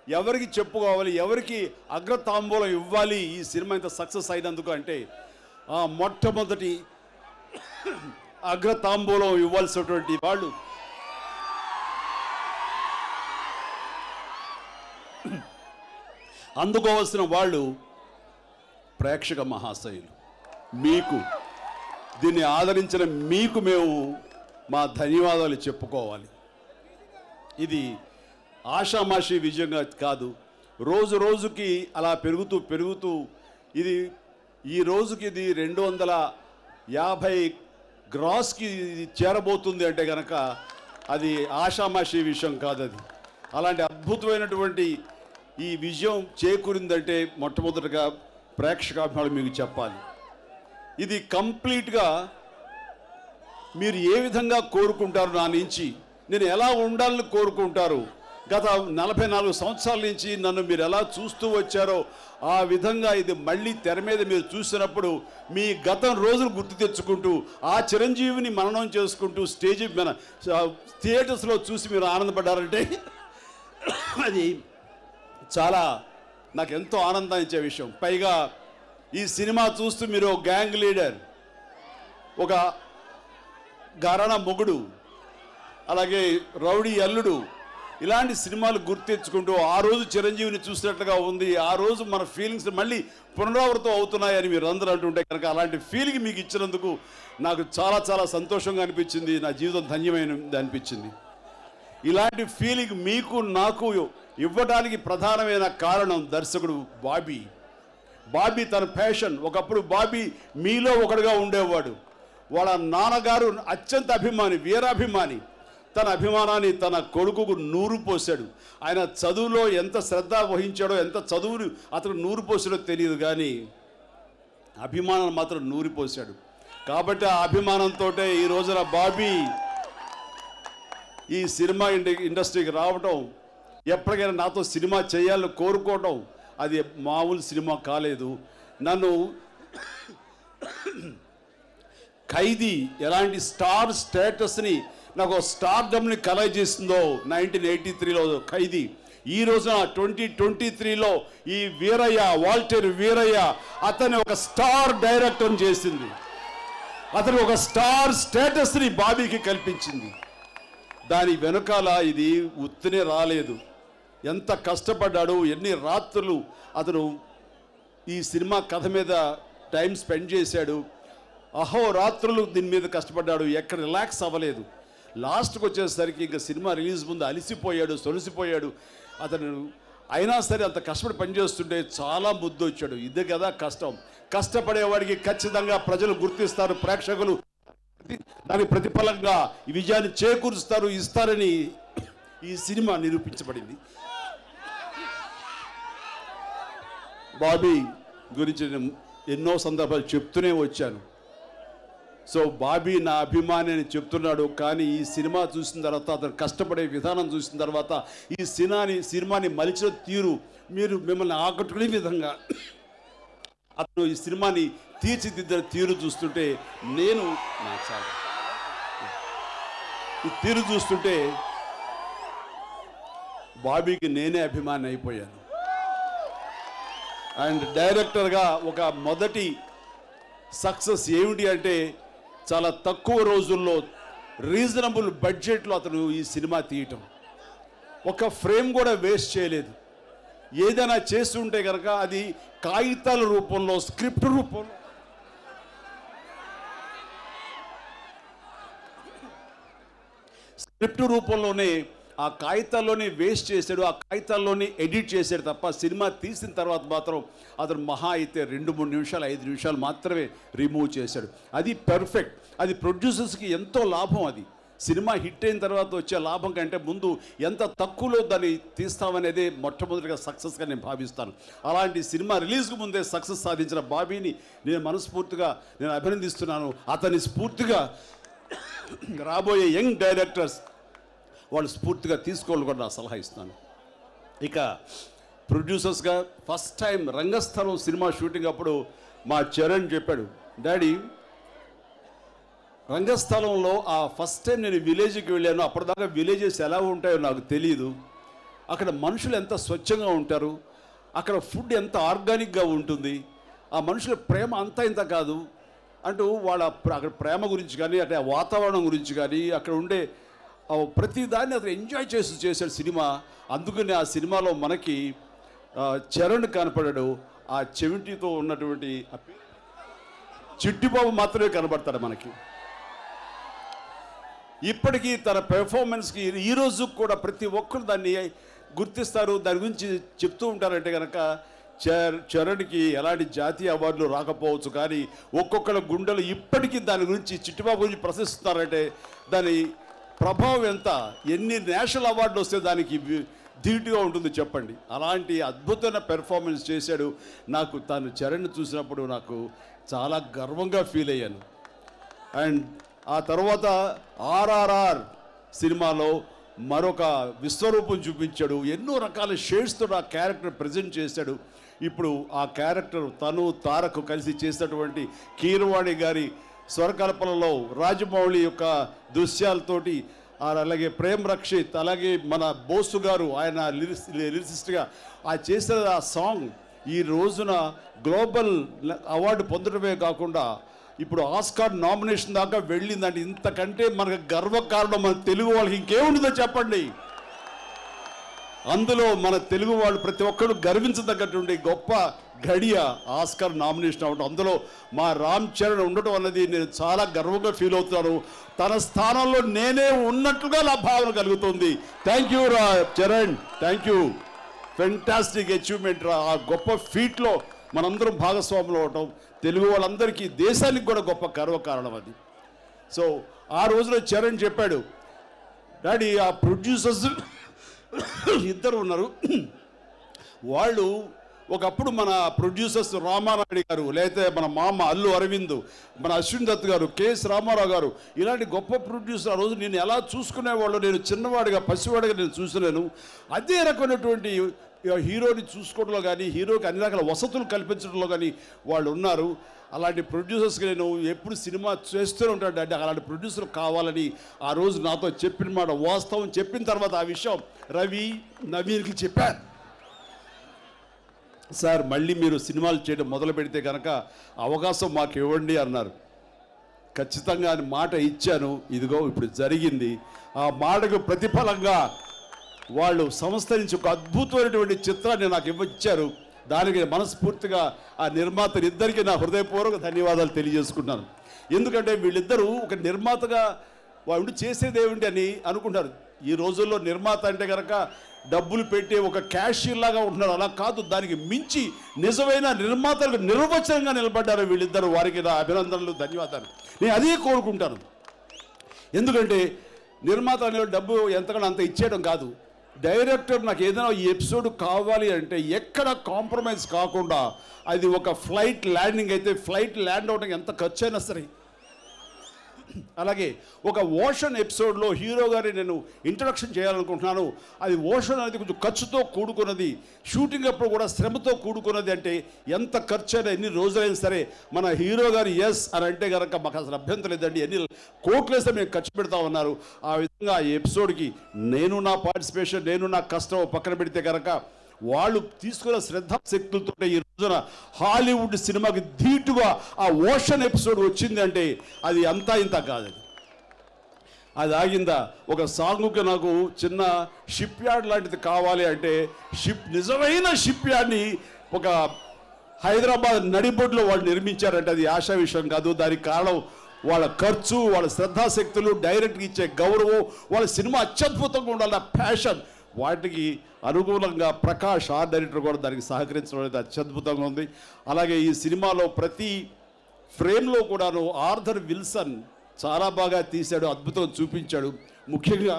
ఎవరికి చెప్పుకోవాలి ఎవరికి అగ్రతాంబూలం ఇవ్వాలి ఈ సినిమా ఇంత సక్సెస్ అయినందుకు అంటే ఆ మొట్టమొదటి అగ్రతాంబూలం ఇవ్వాల్సినటువంటి వాళ్ళు అందుకోవాల్సిన వాళ్ళు ప్రేక్షక మహాశయులు మీకు దీన్ని ఆదరించిన మీకు మేము మా ధన్యవాదాలు చెప్పుకోవాలి ఇది ఆషామాషి విజయంగా కాదు రోజు రోజుకి అలా పెరుగుతూ పెరుగుతూ ఇది ఈ రోజుకి ఇది రెండు వందల యాభై గ్రాస్కి ఇది చేరబోతుంది అంటే కనుక అది ఆషామాషి విషయం కాదు అది అలాంటి అద్భుతమైనటువంటి ఈ విజయం చేకూరిందంటే మొట్టమొదటిగా ప్రేక్షకాభిమానులు మీకు చెప్పాలి ఇది కంప్లీట్గా మీరు ఏ విధంగా కోరుకుంటారు నా నుంచి నేను ఎలా ఉండాలని కోరుకుంటారు గత నలభై నాలుగు సంవత్సరాల నుంచి నన్ను మీరు ఎలా చూస్తూ వచ్చారో ఆ విధంగా ఇది మళ్ళీ తెర మీద మీరు చూసినప్పుడు మీ గతం రోజులు గుర్తు తెచ్చుకుంటూ ఆ చిరంజీవిని మననం చేసుకుంటూ స్టేజ్ మన థియేటర్స్లో చూసి మీరు ఆనందపడ్డారంటే అది చాలా నాకు ఎంతో ఆనందాన్ని ఇచ్చే విషయం పైగా ఈ సినిమా చూస్తూ మీరు ఒక గ్యాంగ్ లీడర్ ఒక గారాణ మొగుడు అలాగే రౌడీ అల్లుడు ఇలాంటి సినిమాలు గుర్తెచ్చుకుంటూ ఆ రోజు చిరంజీవిని చూసినట్లుగా ఉంది ఆ రోజు మన ఫీలింగ్స్ మళ్ళీ పునరావృతం అవుతున్నాయని మీరు అందరూ అంటుంటే కనుక అలాంటి ఫీలింగ్ మీకు ఇచ్చినందుకు నాకు చాలా చాలా సంతోషంగా అనిపించింది నా జీవితం ధన్యమైనది అనిపించింది ఇలాంటి ఫీలింగ్ మీకు నాకు ఇవ్వడానికి ప్రధానమైన కారణం దర్శకుడు బాబీ బాబీ తన ప్యాషన్ ఒకప్పుడు బాబీ మీలో ఒకడుగా ఉండేవాడు వాళ్ళ నాన్నగారు అత్యంత అభిమాని వీరాభిమాని తన అభిమానాన్ని తన కొడుకుకు నూరు పోశాడు ఆయన చదువులో ఎంత శ్రద్ధ వహించాడో ఎంత చదువుని అతను నూరు పోసాడో తెలియదు కానీ అభిమానం మాత్రం నూరి పోశాడు కాబట్టి ఆ అభిమానంతో ఈ రోజున బాబీ ఈ సినిమా ఇండ ఇండస్ట్రీకి రావటం ఎప్పటికైనా నాతో సినిమా చేయాలని కోరుకోవటం అది మామూలు సినిమా కాలేదు నన్ను ఖైదీ ఎలాంటి స్టార్ స్టేటస్ని నాకు స్టార్డమ్ని కలగజేస్తుందో నైన్టీన్ ఎయిటీ త్రీలో ఖైదీ ఈ రోజున ట్వంటీ ట్వంటీ త్రీలో ఈ వీరయ్య వాల్టర్ వీరయ్య అతని ఒక స్టార్ డైరెక్టర్ చేసింది అతను ఒక స్టార్ స్టేటస్ని బాబీకి కల్పించింది దాని వెనుకాల ఇది ఉత్తినే రాలేదు ఎంత కష్టపడ్డాడు ఎన్ని రాత్రులు అతను ఈ సినిమా కథ మీద టైం స్పెండ్ చేశాడు అహోరాత్రులు దీని మీద కష్టపడ్డాడు ఎక్కడ రిలాక్స్ అవ్వలేదు లాస్ట్కి వచ్చేసరికి ఇంకా సినిమా రిలీజ్ ముందు అలిసిపోయాడు సొలిసిపోయాడు అతను అయినా సరే అంత కష్టపడి పనిచేస్తుంటే చాలా ముద్దు వచ్చాడు ఇదే కదా కష్టం కష్టపడేవాడికి ఖచ్చితంగా ప్రజలు గుర్తిస్తారు ప్రేక్షకులు దాని ప్రతిఫలంగా ఈ విజయాన్ని చేకూరుస్తారు ఇస్తారని ఈ సినిమా నిరూపించబడింది బాబీ గురించి నేను ఎన్నో సందర్భాలు చెప్తూనే వచ్చాను సో బాబీ నా అభిమాని అని చెప్తున్నాడు కానీ ఈ సినిమా చూసిన తర్వాత అతను కష్టపడే విధానం చూసిన తర్వాత ఈ సినిమాని సినిమాని మలిచిన తీరు మీరు మిమ్మల్ని ఆకట్టుకునే విధంగా అతను ఈ సినిమాని తీర్చిదిద్దిన తీరు చూస్తుంటే నేను నా చాలు. ఈ తీరు చూస్తుంటే బాబీకి నేనే అభిమాని అయిపోయాను అండ్ డైరెక్టర్గా ఒక మొదటి సక్సెస్ ఏమిటి అంటే చాలా తక్కువ రోజుల్లో రీజనబుల్ బడ్జెట్లో అతను ఈ సినిమా తీయటం ఒక ఫ్రేమ్ కూడా వేస్ట్ చేయలేదు ఏదైనా చేస్తుంటే కనుక అది కాగితాల రూపంలో స్క్రిప్ట్ రూపంలో స్క్రిప్ట్ రూపంలోనే ఆ కాగితాల్లోనే వేస్ట్ చేశాడు ఆ కాగితాల్లోనే ఎడిట్ చేశాడు తప్ప సినిమా తీసిన తర్వాత మాత్రం అతను మహా అయితే రెండు మూడు నిమిషాలు ఐదు నిమిషాలు మాత్రమే రిమూవ్ చేశాడు అది పర్ఫెక్ట్ అది ప్రొడ్యూసర్స్కి ఎంతో లాభం అది సినిమా హిట్ అయిన తర్వాత వచ్చే లాభం కంటే ముందు ఎంత తక్కువలో దాన్ని తీస్తామనేదే మొట్టమొదటిగా సక్సెస్గా నేను భావిస్తాను అలాంటి సినిమా రిలీజ్కు ముందే సక్సెస్ సాధించిన బాబీని నేను మనస్ఫూర్తిగా నేను అభినందిస్తున్నాను అతని స్ఫూర్తిగా రాబోయే యంగ్ డైరెక్టర్స్ వాళ్ళు స్ఫూర్తిగా తీసుకోవాలని కూడా నా సలహా ఇస్తాను ఇక ప్రొడ్యూసర్స్గా first time Rangasthalam cinema shooting అప్పుడు మా చరణ్ చెప్పాడు డాడీ రంగస్థలంలో ఆ ఫస్ట్ టైం నేను విలేజ్కి వెళ్ళాను అప్పటిదాకా విలేజెస్ ఎలా ఉంటాయో నాకు తెలియదు అక్కడ మనుషులు ఎంత స్వచ్ఛంగా ఉంటారు అక్కడ ఫుడ్ ఎంత ఆర్గానిక్గా ఉంటుంది ఆ మనుషుల ప్రేమ అంతా ఇంత కాదు అంటూ వాళ్ళ ప్ర- అక్కడ ప్రేమ గురించి కానీ అక్కడ వాతావరణం గురించి కానీ అక్కడ ఉండే ఆ ప్రతి దాన్ని అతను ఎంజాయ్ చేసి చేశాడు సినిమా అందుకని ఆ సినిమాలో మనకి ఆ, చరణ్ కనపడాడు ఆ చెవిటితో ఉన్నటువంటి ఆ పే- చిట్టిబాబు మాత్రమే కనబడతాడు మనకి ఇప్పటికీ తన పెర్ఫార్మెన్స్కి ఈ రోజు కూడా ప్రతి ఒక్కరు దాన్ని గుర్తిస్తారు దాని గురించి చెప్తూ ఉంటారంటే కనుక చర్ చరణ్కి ఎలాంటి జాతీయ అవార్డులు రాకపోవచ్చు కానీ ఒక్కొక్కళ్ళ గుండెలు ఇప్పటికీ దాని గురించి చిట్టిబాబు గురించి ప్రశంసిస్తారంటే దాని ప్రభావం ఎంత ఎన్ని నేషనల్ అవార్డులు వస్తే దానికి వి- ధీటుగా ఉంటుంది చెప్పండి అలాంటి అద్భుతమైన పెర్ఫార్మెన్స్ చేశాడు నాకు తను చరణ్ చూసినప్పుడు నాకు చాలా గర్వంగా ఫీల్ అయ్యాను అండ్ ఆ తర్వాత ఆర్ఆర్ఆర్ సినిమాలో మరొక విశ్వరూపం చూపించాడు ఎన్నో రకాల షేడ్స్తో ఆ క్యారెక్టర్ ప్రజెంట్ చేశాడు ఇప్పుడు ఆ క్యారెక్టర్ తను తారకు కలిసి చేసినటువంటి కీరవాణి గారి స్వరకల్పనలో రాజమౌళి యొక్క దృశ్యాలతోటి ఆ అలాగే ప్రేమ్ రక్షిత్ అలాగే మన బోసు గారు ఆయన లిరిక్స్ లిరిసిస్ట్గా ఆ చేసిన ఆ సాంగ్ ఈ రోజున గ్లోబల్ అవార్డు పొందడమే కాకుండా ఇప్పుడు ఆస్కార్ నామినేషన్ దాకా వెళ్ళిందంటే ఇంతకంటే మనకు గర్వకారణం మన తెలుగు వాళ్ళకి ఇంకేముంటుందో చెప్పండి అందులో మన తెలుగు వాళ్ళు ప్రతి ఒక్కరు గర్వించదగ్గటువంటి గొప్ప గడియ ఆస్కార్ నామినేషన్ అవ్వడం అందులో మా రామ్ చరణ్ ఉండటం అన్నది నేను చాలా గర్వంగా ఫీల్ అవుతున్నాను తన స్థానంలో నేనే ఉన్నట్లుగా నా భావన కలుగుతుంది థ్యాంక్ యూ రా Charan thank you fantastic achievement రా ఆ గొప్ప ఫీట్లో మనందరం భాగస్వాములు అవటం తెలుగు వాళ్ళందరికీ దేశానికి కూడా గొప్ప గర్వకారణం అది సో ఆ రోజున చరణ్ చెప్పాడు డాడీ ఆ ప్రొడ్యూసర్స్ ఇద్దరు ఉన్నారు వాళ్ళు ఒకప్పుడు మన ప్రొడ్యూసర్స్ రామారాయుడు గారు లేకపోతే మన మామ అల్లు అరవింద్ మన అశ్విన్ దత్ గారు కేఎస్ రామారావు గారు ఇలాంటి గొప్ప ప్రొడ్యూసర్ ఆ రోజు నేను ఎలా చూసుకునేవాళ్ళు నేను చిన్నవాడిగా పసివాడిగా నేను చూసినాను అదే రకమైనటువంటి హీరోని చూసుకోవడంలో కానీ హీరోకి అన్ని రకాల వసతులు కల్పించడంలో కానీ వాళ్ళు ఉన్నారు అలాంటి ప్రొడ్యూసర్స్కి నేను ఎప్పుడు సినిమా చేస్తూనే ఉంటాను అంటే అలాంటి ప్రొడ్యూసర్ కావాలని ఆ రోజు నాతో చెప్పిన మాట వాస్తవం చెప్పిన తర్వాత ఆ విషయం రవి నవీన్కి చెప్పాను సార్ మళ్ళీ మీరు సినిమాలు చేయడం మొదలు పెడితే కనుక అవకాశం మాకు ఇవ్వండి అన్నారు ఖచ్చితంగా అని మాట ఇచ్చాను ఇదిగో ఇప్పుడు జరిగింది ఆ మాటకు ప్రతిఫలంగా వాళ్ళు సంస్థ నుంచి ఒక అద్భుతమైనటువంటి చిత్రాన్ని నాకు ఇవ్వచ్చారు దానికి మనస్ఫూర్తిగా ఆ నిర్మాతలు ఇద్దరికీ నా హృదయపూర్వక ధన్యవాదాలు తెలియజేసుకుంటున్నాను ఎందుకంటే వీళ్ళిద్దరూ ఒక నిర్మాతగా వాళ్ళు చేసేది ఏమిటి అని అనుకుంటారు ఈ రోజుల్లో నిర్మాత అంటే కనుక డబ్బులు పెట్టే ఒక క్యాషియర్ లాగా ఉంటున్నారు అలా కాదు దానికి మించి నిజమైన నిర్మాతలకు నిర్వచనంగా నిలబడ్డారు వీళ్ళిద్దరు వారికి నా అభినందనలు ధన్యవాదాలు నేను అదే కోరుకుంటాను ఎందుకంటే నిర్మాత అనే డబ్బు ఎంతగానో అంత ఇచ్చేయడం కాదు డైరెక్టర్ నాకు ఏదైనా ఈ ఎపిసోడ్ కావాలి అంటే ఎక్కడ కాంప్రమైజ్ కాకుండా అది ఒక ఫ్లైట్ ల్యాండింగ్ అయితే ఫ్లైట్ ల్యాండ్ అవడానికి ఎంత ఖర్చు అయినా సరే అలాగే ఒక ఓషన్ ఎపిసోడ్లో హీరో గారి నేను ఇంట్రడక్షన్ చేయాలనుకుంటున్నాను అది ఓషన్ అనేది కొంచెం ఖర్చుతో కూడుకున్నది షూటింగ్ అప్పుడు కూడా శ్రమతో కూడుకున్నది అంటే ఎంత ఖర్చు అయినా ఎన్ని రోజులైనా సరే మన హీరో గారు ఎస్ అని అంటే కనుక మాకు అసలు అభ్యంతరం లేదండి ఎన్ని కోట్లు వేస్తే మేము ఖర్చు పెడతా ఉన్నారు ఆ విధంగా ఆ ఎపిసోడ్కి నేను నా పార్టిసిపేషన్ నేను నా కష్టం పక్కన పెడితే కనుక వాళ్ళు తీసుకున్న శ్రద్ధాశక్తులతో ఈ రోజున హాలీవుడ్ సినిమాకి ధీటుగా ఆ ఓషన్ ఎపిసోడ్ వచ్చింది అంటే అది అంతా ఇంత కాదు అది. అది ఆగిందా ఒక సాంగుకి నాకు చిన్న షిప్ యార్డ్ లాంటిది కావాలి అంటే షిప్ నిజమైన షిప్ యార్డ్ని ఒక హైదరాబాద్ నడిబొడ్లో వాళ్ళు నిర్మించారంటే అది ఆశా విషయం కాదు దానికి కారణం వాళ్ళ ఖర్చు వాళ్ళ శ్రద్ధాశక్తులు డైరెక్ట్గా ఇచ్చే గౌరవం వాళ్ళ సినిమా అత్యద్భుతంగా ఉండాలి ఆ ప్యాషన్ వాటికి అనుకూలంగా ప్రకాష్ ఆర్ డైరెక్టర్ కూడా దానికి సహకరించడం అనేది అత్యద్భుతంగా ఉంది అలాగే ఈ సినిమాలో ప్రతి ఫ్రేమ్లో కూడాను ఆర్థర్ విల్సన్ చాలా బాగా తీశాడు అద్భుతం చూపించాడు ముఖ్యంగా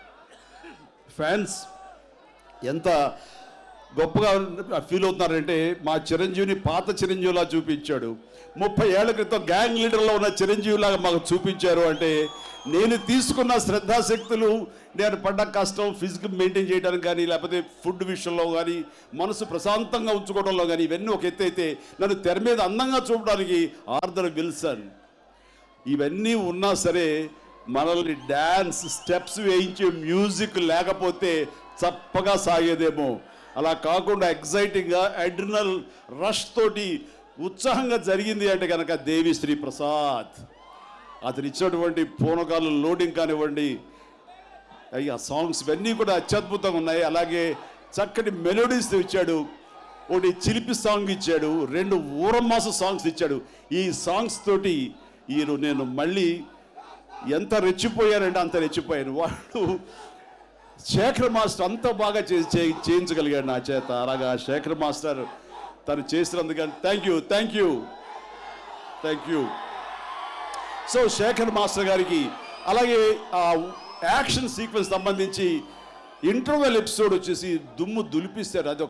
ఫ్యాన్స్ ఎంత గొప్పగా ఫీల్ అవుతున్నారంటే మా చిరంజీవిని పాత చిరంజీవిలా చూపించాడు ముప్పై ఏళ్ల క్రితం గ్యాంగ్ లీడర్లో ఉన్న చిరంజీవిలాగా మాకు చూపించారు అంటే నేను తీసుకున్న శ్రద్ధాశక్తులు నేను పడ్డ కష్టం ఫిజికల్ మెయింటైన్ చేయడానికి కానీ లేకపోతే ఫుడ్ విషయంలో కానీ మనసు ప్రశాంతంగా ఉంచుకోవడంలో కానీ ఇవన్నీ ఒక ఎత్తు అయితే నన్ను తెర మీద అందంగా చూడడానికి ఆర్థర్ విల్సన్ ఇవన్నీ ఉన్నా సరే మనల్ని డ్యాన్స్ స్టెప్స్ వేయించే మ్యూజిక్ లేకపోతే చప్పగా సాగేదేమో అలా కాకుండా ఎగ్జైటింగ్గా అడ్రినల్ రష్ తోటి ఉత్సాహంగా జరిగింది అంటే కనుక దేవి శ్రీ ప్రసాద్ అతను ఇచ్చినటువంటి పూనకాలు లోడింగ్ కానివ్వండి అయ్యా సాంగ్స్ ఇవన్నీ కూడా అత్యద్భుతంగా ఉన్నాయి అలాగే చక్కటి మెలోడీస్ ఇచ్చాడు ఒకటి చిలిపి సాంగ్ ఇచ్చాడు రెండు ఊరమాస సాంగ్స్ ఇచ్చాడు ఈ సాంగ్స్ తోటి ఈయన నేను మళ్ళీ ఎంత రెచ్చిపోయానంటే అంత రెచ్చిపోయాను వాడు శేఖర్ మాస్టర్ అంత బాగా చే- చే- చేయించగలిగాడు నా చేత అలాగా శేఖర్ మాస్టర్ తను చేసినందుకని thank you thank you thank you so Shekhar master గారికి అలాగే ఆ యాక్షన్ సీక్వెన్స్ సంబంధించి ఇంటర్వెల్ ఎపిసోడ్ వచ్చేసి దుమ్ము దులిపిస్తారు అది